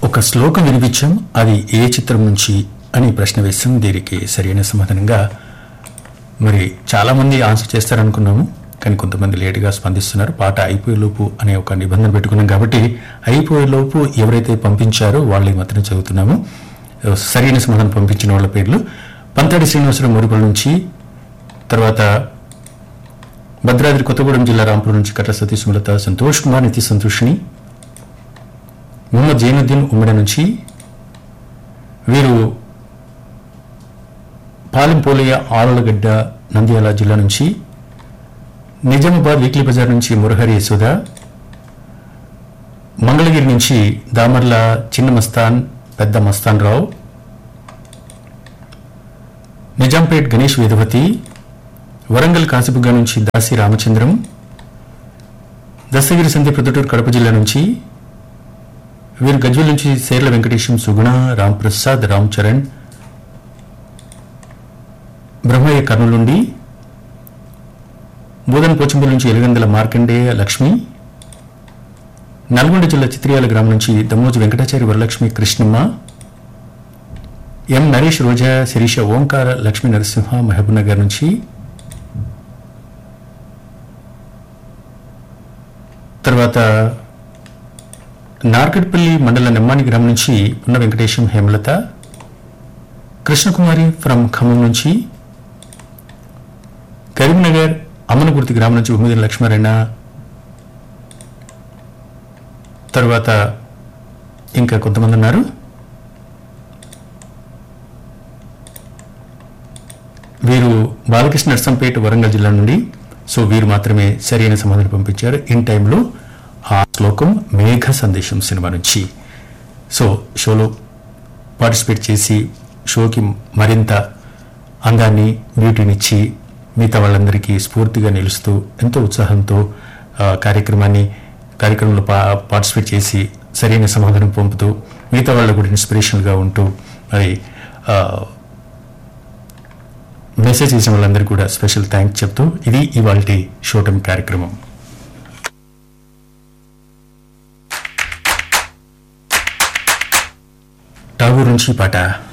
ఒక శ్లోకం వినిపించాం అది ఏ చిత్రం నుంచి అని ప్రశ్న వేస్తాం దీనికి సరైన సమాధానంగా మరి చాలా మంది ఆన్సర్ చేస్తారనుకున్నాము కానీ కొంతమంది లేటుగా స్పందిస్తున్నారు పాట అయిపోయేలోపు అనే ఒక నిబంధన పెట్టుకున్నాం కాబట్టి అయిపోయేలోపు ఎవరైతే పంపించారో వాళ్ళని మాత్రం చదువుతున్నాము సరైన సమాధానం పంపించిన వాళ్ళ పేర్లు పంతాడి శ్రీనివాసరావు మురుపల నుంచి తర్వాత భద్రాద్రి కొత్తగూడెం జిల్లా రాంపూర్ నుంచి కట్ల సతీష్ సుమలత సంతోష్ కుమార్ నితి సంతోషిని ముహమ్మద్ జైనుద్దీన్ ఉమ్మడి నుంచి వీరు పాలెం పోలయ్య ఆరులగడ్డ నంద్యాల జిల్లా నుంచి నిజామాబాద్ వీక్లీ బజార్ నుంచి మురహరి యశోద మంగళగిరి నుంచి దామర్ల చిన్న మస్తాన్ పెద్ద మస్తాన్ రావు నిజాంపేట్ గణేష్ వేదవతి వరంగల్ కాసిబుగ్గ నుంచి దాసి రామచంద్రం దస్తగిరి సంధ్య ప్రొద్దుటూరు కడప జిల్లా నుంచి వీరు గజ్వల్ నుంచి సేర్ల వెంకటేశం సుగుణ రామ్ ప్రసాద్ రామ్ చరణ్ బ్రహ్మయ్య కర్నూలు నుండి బోధన పోచంపల్లి నుంచి ఎలుగందల మార్కండేయ లక్ష్మి నల్గొండ జిల్లా చిత్రియాల గ్రామం నుంచి దమ్మోజు వెంకటాచారి వరలక్ష్మి కృష్ణమ్మ ఎం నరేష్ రోజా శిరీష ఓంకార లక్ష్మీ నరసింహ మహబూబ్నగర్ నుంచి తర్వాత నార్కట్పల్లి మండల నెమ్మాని గ్రామం నుంచి ఉన్న వెంకటేశం హేమలత కృష్ణకుమారి ఫ్రమ్ ఖమ్మం నుంచి కరీంనగర్ అమ్మనగుర్తి గ్రామం నుంచి ఉమ్మదిన లక్ష్మారాయణ తర్వాత ఇంకా కొంతమంది ఉన్నారు వీరు బాలకృష్ణ నర్సంపేట వరంగల్ జిల్లా నుండి సో వీరు మాత్రమే సరైన సమాధానం పంపించారు ఇన్ టైంలో ఆ శ్లోకం మేఘ సందేశం సినిమా నుంచి సో షోలో పార్టిసిపేట్ చేసి షోకి మరింత అందాన్ని బ్యూటీనిచ్చి మిగతా వాళ్ళందరికీ స్ఫూర్తిగా నిలుస్తూ ఎంతో ఉత్సాహంతో ఆ, కార్యక్రమాన్ని కార్యక్రమంలో పా పార్టిసిపేట్ చేసి సరైన సమాధానం పంపుతూ మిగతా వాళ్ళకు కూడా ఇన్స్పిరేషన్గా ఉంటూ మరి ఆ, మెసేజ్ చేసిన వాళ్ళందరికీ కూడా స్పెషల్ థ్యాంక్స్ చెప్తూ ఇది ఇవాళ షోటం కార్యక్రమం టాగూర్ నుంచి పాట